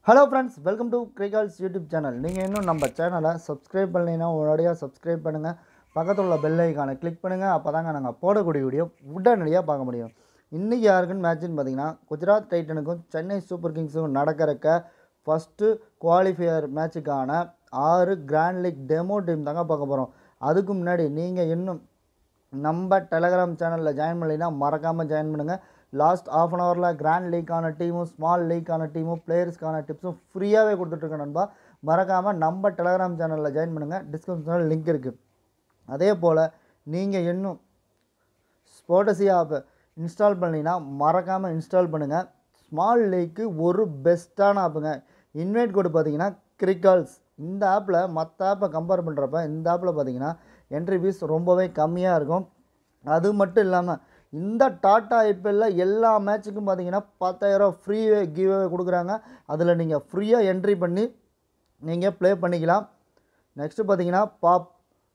hello friends welcome to Cricalls YouTube channel நீங்கள் இன்னும் நம்ம சேனலை சப்ஸ்கிரைப் பண்ணலைன்னா உடனடியாக சப்ஸ்கிரைப் பண்ணுங்கள் பக்கத்தில் உள்ள பெல் ஐக்கானை கிளிக் பண்ணுங்கள் அப்போ தாங்க நாங்கள் போடக்கூடிய வீடியோ உடனடியாக பார்க்க முடியும் இன்றைக்கி யாருக்குன்னு மேட்ச்னு பார்த்தீங்கன்னா குஜராத் டைட்டனுக்கும் சென்னை சூப்பர் கிங்ஸுக்கும் நடக்கிறக்க ஃபஸ்ட்டு குவாலிஃபையர் மேட்சுக்கான ஆறு கிராண்ட் லீக் டெமோ டீம் தாங்க பார்க்க போகிறோம் அதுக்கு முன்னாடி நீங்கள் இன்னும் நம்ம டெலகிராம் சேனலில் ஜாயின் பண்ணலைன்னா மறக்காமல் ஜாயின் பண்ணுங்கள் லாஸ்ட் ஆஃப் அன் ஹவரில் கிராண்ட் லீக்கான டீமும் ஸ்மால் லீக்கான டீமும் பிளேயர்ஸ்க்கான டிப்ஸும் ஃப்ரீயாகவே கொடுத்துட்ருக்கேன் நண்பா மறக்காமல் நம்ம டெலகிராம் சேனலில் ஜாயின் பண்ணுங்கள் டிஸ்கிரிப்ஷனில் லிங்க் இருக்குது அதே போல் நீங்கள் இன்னும் ஸ்போட்டசி ஆப்பை இன்ஸ்டால் பண்ணீங்கன்னா மறக்காமல் இன்ஸ்டால் பண்ணுங்கள் ஸ்மால் லீக்கு ஒரு பெஸ்ட்டான ஆப்புங்க இன்வைட் கோடு பார்த்தீங்கன்னா கிரிக்கால்ஸ் இந்த ஆப்பில் மற்ற ஆப்பை கம்பேர் பண்ணுறப்ப இந்த ஆப்பில் பார்த்தீங்கன்னா என்ட்ரி ஃபீஸ் ரொம்பவே கம்மியாக இருக்கும் அது மட்டும் இல்லாமல் இந்த டாட்டா ஐபிஎல்ல எல்லா மேட்ச்சுக்கும் பார்த்தீங்கன்னா பத்தாயிரம் ஃப்ரீ கிவ் கொடுக்குறாங்க அதில் நீங்கள் ஃப்ரீயாக என்ட்ரி பண்ணி நீங்கள் ப்ளே பண்ணிக்கலாம் நெக்ஸ்ட்டு பார்த்தீங்கன்னா பாப்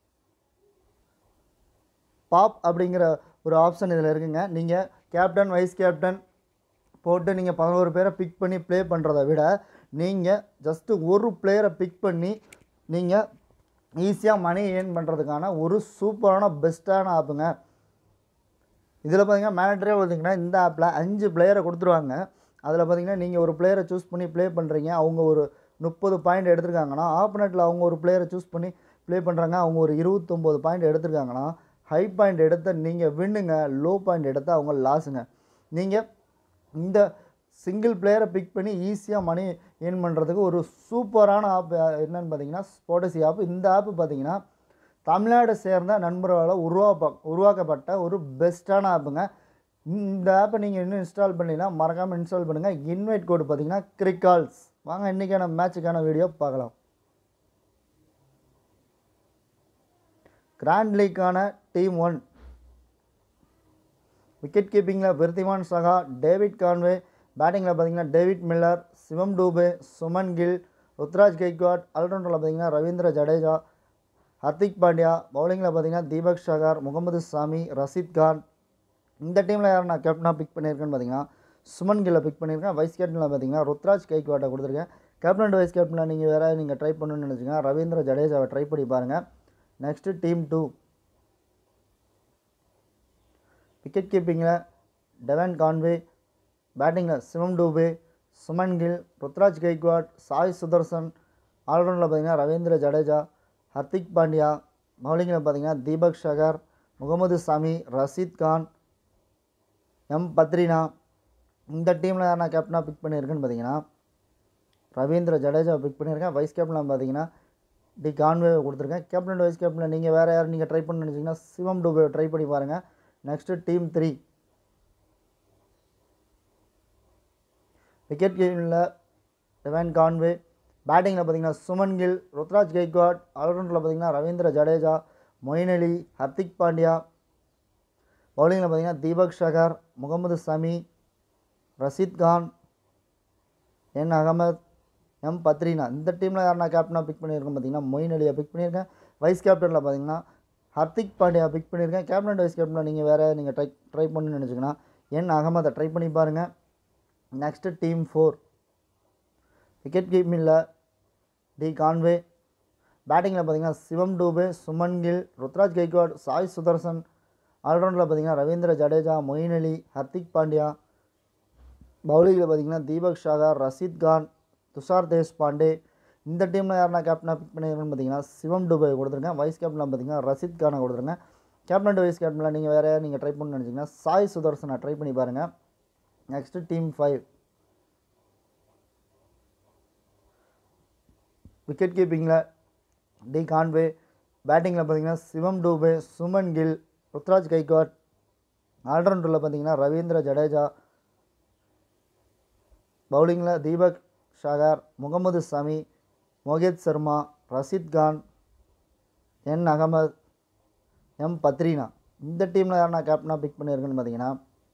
பாப் அப்படிங்கிற ஒரு ஆப்ஷன் இதில் இருக்குங்க நீங்கள் கேப்டன் வைஸ் கேப்டன் போட்டு நீங்கள் பதினோரு பேரை பிக் பண்ணி ப்ளே பண்ணுறத விட நீங்கள் ஜஸ்ட்டு ஒரு பிளேயரை பிக் பண்ணி நீங்கள் ஈஸியாக மணி ஏர்ன் பண்ணுறதுக்கான ஒரு சூப்பரான பெஸ்ட்டான ஆப்புங்க இதில் பார்த்தீங்கன்னா மேனேஜரே பார்த்தீங்கன்னா இந்த ஆப்பில் அஞ்சு பிளேயரை கொடுத்துருவாங்க அதில் பார்த்தீங்கன்னா நீங்கள் ஒரு பிளேயரை சூஸ் பண்ணி ப்ளே பண்ணுறீங்க அவங்க ஒரு முப்பது பாயிண்ட் எடுத்திருக்காங்கன்னா ஆப்போனட்டில் அவங்க ஒரு பிளேயரை சூஸ் பண்ணி ப்ளே பண்ணுறாங்க அவங்க ஒரு இருபத்தொம்போது பாயிண்ட் எடுத்திருக்காங்கன்னா ஹை பாயிண்ட் எடுத்த நீங்கள் வின்னுங்க லோ பாயிண்ட் எடுத்தால் அவங்க லாஸுங்க நீங்கள் இந்த சிங்கிள் பிளேயரை பிக் பண்ணி ஈஸியாக மணி ஏர்ன் பண்ணுறதுக்கு ஒரு சூப்பரான ஆப் என்னன்னு பார்த்தீங்கன்னா ஸ்போட்டசி ஆப் இந்த ஆப் பார்த்தீங்கன்னா தமிழ்நாடு சேர்ந்த நண்பர்களால் உருவாப்ப உருவாக்கப்பட்ட ஒரு பெஸ்ட்டான ஆப்புங்க இந்த ஆப்பை நீங்கள் இன்னும் இன்ஸ்டால் பண்ணலைன்னா மறக்காமல் இன்ஸ்டால் பண்ணுங்கள் இன்வைட் கோடு பார்த்தீங்கன்னா கிரிக்கால்ஸ் வாங்க இன்றைக்கான மேட்சுக்கான வீடியோ பார்க்கலாம் கிராண்ட் லீக்கான டீம் ஒன் விக்கெட் கீப்பிங்கில் விருத்திமான் சகா டேவிட் கான்வே பேட்டிங்கில் பார்த்தீங்கன்னா டேவிட் மில்லர் சிவம் டூபே சுமன் கில் ருத்ராஜ் கெய்க்வாட் ஆல்ரவுண்டரில் பார்த்தீங்கன்னா ரவீந்திர ஜடேஜா ஹர்திக் பாண்டியா பவுலிங்கில் பார்த்தீங்கன்னா தீபக் ஷகர் முகமது சாமி ரஷீத் கான் இந்த டீமில் யார் நான் கேப்டனாக பிக் பண்ணியிருக்கேன்னு பார்த்தீங்கன்னா சுமன் கில்லை பிக் பண்ணியிருக்கேன் வைஸ் கேப்டனில் பார்த்தீங்கன்னா ருத்ராஜ் கெய்க்வாட்டை கொடுத்துருக்கேன் கேப்டன் அண்ட் வைஸ் கேப்டனில் நீங்கள் வேறு நீங்கள் ட்ரை பண்ணணும்னு நினச்சிங்கன்னா ரவீந்திர ஜடேஜாவை ட்ரை பண்ணி பாருங்கள் நெக்ஸ்ட்டு டீம் டூ விக்கெட் கீப்பிங்கில் டெவன் கான்வே பேட்டிங்கில் சிவம் டூபே சுமன் கில் ருத்ராஜ் கெய்க்வாட் சாய் சுதர்சன் ஆல்ரவுண்டில் பார்த்தீங்கன்னா ரவீந்திர ஜடேஜா ஹர்திக் பாண்டியா பவுலிங்கில் பார்த்தீங்கன்னா தீபக் ஷகர் முகமது சாமி ரஷீத் கான் எம் பத்ரினா இந்த டீமில் யார் நான் கேப்டனாக பிக் பண்ணியிருக்கேன்னு பார்த்தீங்கன்னா ரவீந்திர ஜடேஜா பிக் பண்ணியிருக்கேன் வைஸ் கேப்டனாக பார்த்தீங்கன்னா டி கான்வே கொடுத்துருக்கேன் கேப்டன் அண்ட் வைஸ் கேப்டனில் நீங்கள் வேறு யார் நீங்கள் ட்ரை பண்ண நினச்சிங்கன்னா சிவம் டூபே ட்ரை பண்ணி பாருங்கள் நெக்ஸ்ட்டு டீம் த்ரீ விக்கெட் கீப்பிங்கில் டெவன் கான்வே பேட்டிங்கில் பார்த்தீங்கன்னா சுமன் கில் ருத்ராஜ் கெய்க்வாட் ஆல்ரவுண்டில் பார்த்தீங்கன்னா ரவீந்திர ஜடேஜா மொயின் அலி ஹர்திக் பாண்டியா பவுலிங்கில் பார்த்தீங்கன்னா தீபக் ஷகர் முகமது சமி ரஷீத் கான் என் அகமத் எம் பத்ரினா இந்த டீமில் யார் நான் கேப்டனாக பிக் பண்ணியிருக்கேன் பார்த்தீங்கன்னா மொயின் அலியை பிக் பண்ணியிருக்கேன் வைஸ் கேப்டனில் பார்த்தீங்கன்னா ஹர்திக் பாண்டியா பிக் பண்ணியிருக்கேன் கேப்டன் அண்ட் வைஸ் கேப்டனில் நீங்கள் வேறு நீங்கள் ட்ரை ட்ரை பண்ணணும்னு நினச்சிங்கன்னா என் அகமதை ட்ரை பண்ணி பாருங்கள் நெக்ஸ்ட்டு டீம் ஃபோர் விக்கெட் கீப்பிங்கில் டி கான்வே பேட்டிங்கில் பார்த்தீங்கன்னா சிவம் டூபே சுமன் கில் ருத்ராஜ் கெய்க்வாட் சாய் சுதர்சன் ஆல்ரவுண்டில் பார்த்தீங்கன்னா ரவீந்திர ஜடேஜா மொயின் அலி ஹர்திக் பாண்டியா பவுலிங்கில் பார்த்தீங்கன்னா தீபக் ஷாகர் ரஷீத் கான் துஷார் தேஷ்பாண்டே இந்த டீமில் யார் நான் கேப்டனாக பிக் பண்ணியிருக்கேன்னு பார்த்தீங்கன்னா சிவம் டூபே கொடுத்துருக்கேன் வைஸ் கேப்டனில் பார்த்தீங்கன்னா ரஷீத் கானை கொடுத்துருக்கேன் கேப்டன் அண்ட் வைஸ் கேப்டனில் நீங்கள் வேறு நீங்கள் ட்ரை பண்ணணும்னு நினச்சிங்கன்னா சாய் சுதர்சனை ட்ரை பண்ணி பாருங்கள் நெக்ஸ்ட்டு டீம் ஃபைவ் விக்கெட் கீப்பிங்கில் டி கான்வே பேட்டிங்கில் பார்த்தீங்கன்னா சிவம் டூபே சுமன் கில் ருத்ராஜ் கைக்வாட் ஆல்ரவுண்டரில் பார்த்தீங்கன்னா ரவீந்திர ஜடேஜா பவுலிங்கில் தீபக் ஷாகர் முகமது சமி மோகித் சர்மா ரஷீத் கான் என் அகமது எம் பத்ரினா இந்த டீமில் யார் நான் கேப்டனாக பிக் பண்ணியிருக்கேன்னு பார்த்தீங்கன்னா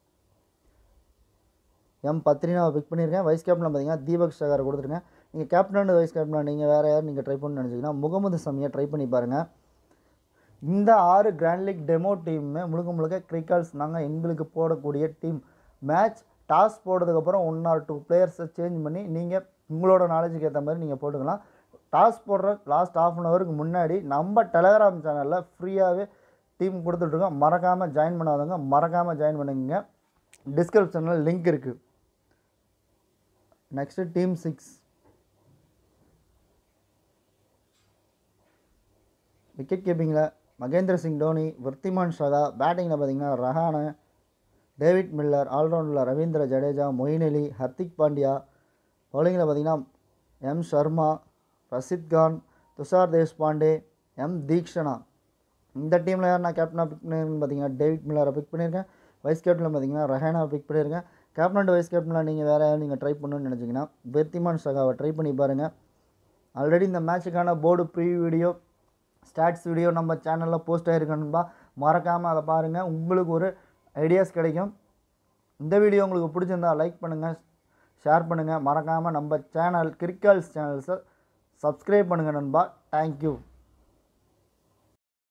எம் பத்ரினாவை பிக் பண்ணியிருக்கேன் வைஸ் கேப்டனில் பார்த்தீங்கன்னா தீபக் ஷகரை கொடுத்துருக்கேன் நீங்கள் கேப்டன் அண்ட் வைஸ் கேப்டன் நீங்கள் வேறு யார் நீங்கள் ட்ரை பண்ணணும்னு நினச்சிங்கன்னா முகமது சமியை ட்ரை பண்ணி பாருங்கள் இந்த ஆறு கிராண்ட் லீக் டெமோ டீமுமே முழுக்க முழுக்க கிரிக்கால்ஸ் நாங்கள் எங்களுக்கு போடக்கூடிய டீம் மேட்ச் டாஸ் போட்டதுக்கப்புறம் ஒன் ஆர் டூ பிளேயர்ஸை சேஞ்ச் பண்ணி நீங்கள் உங்களோட நாலேஜுக்கு ஏற்ற மாதிரி நீங்கள் போட்டுக்கலாம் டாஸ் போடுற லாஸ்ட் ஆஃப் அன் ஹவருக்கு முன்னாடி நம்ம டெலகிராம் சேனலில் ஃப்ரீயாகவே டீம் கொடுத்துட்ருக்கோம் மறக்காமல் ஜாயின் பண்ணாதவங்க மறக்காமல் ஜாயின் பண்ணுங்க டிஸ்கிரிப்ஷனில் லிங்க் இருக்குது நெக்ஸ்ட்டு டீம் சிக்ஸ் விக்கெட் கீப்பிங்கில் மகேந்திர சிங் தோனி விருத்திமான் ஷகா பேட்டிங்கில் பார்த்தீங்கன்னா ரஹானு டேவிட் மில்லர் ஆல்ரவுண்டில் ரவீந்திர ஜடேஜா மொயின் அலி ஹர்திக் பாண்டியா பவுலிங்கில் பார்த்தீங்கன்னா எம் சர்மா ரஷித் கான் துஷார் தேஷ்பாண்டே எம் தீக்ஷனா இந்த டீமில் யார் நான் கேப்டனாக பிக் பண்ணியிருக்கேன்னு பார்த்தீங்கன்னா டேவிட் மில்லரை பிக் பண்ணியிருக்கேன் வைஸ் கேப்டனில் பார்த்தீங்கன்னா ரஹானா பிக் பண்ணியிருக்கேன் கேப்டன் அண்ட் வைஸ் கேப்டனில் நீங்கள் வேறு யாரும் நீங்கள் ட்ரை பண்ணணும்னு நினச்சிங்கன்னா விருத்திமான் ஷகாவை ட்ரை பண்ணி பாருங்கள் ஆல்ரெடி இந்த மேட்சுக்கான board pre video stats video நம்ம சேனலில் போஸ்ட் ஆகிருக்கணும்பா மறக்காமல் அதை பாருங்கள் உங்களுக்கு ஒரு ஐடியாஸ் கிடைக்கும் இந்த வீடியோ உங்களுக்கு பிடிச்சிருந்தா லைக் பண்ணுங்கள் ஷேர் பண்ணுங்கள் மறக்காமல் நம்ம சேனல் கிரிக்கல்ஸ் சேனல்ஸை சப்ஸ்கிரைப் பண்ணுங்கள் நண்பா தேங்க்யூ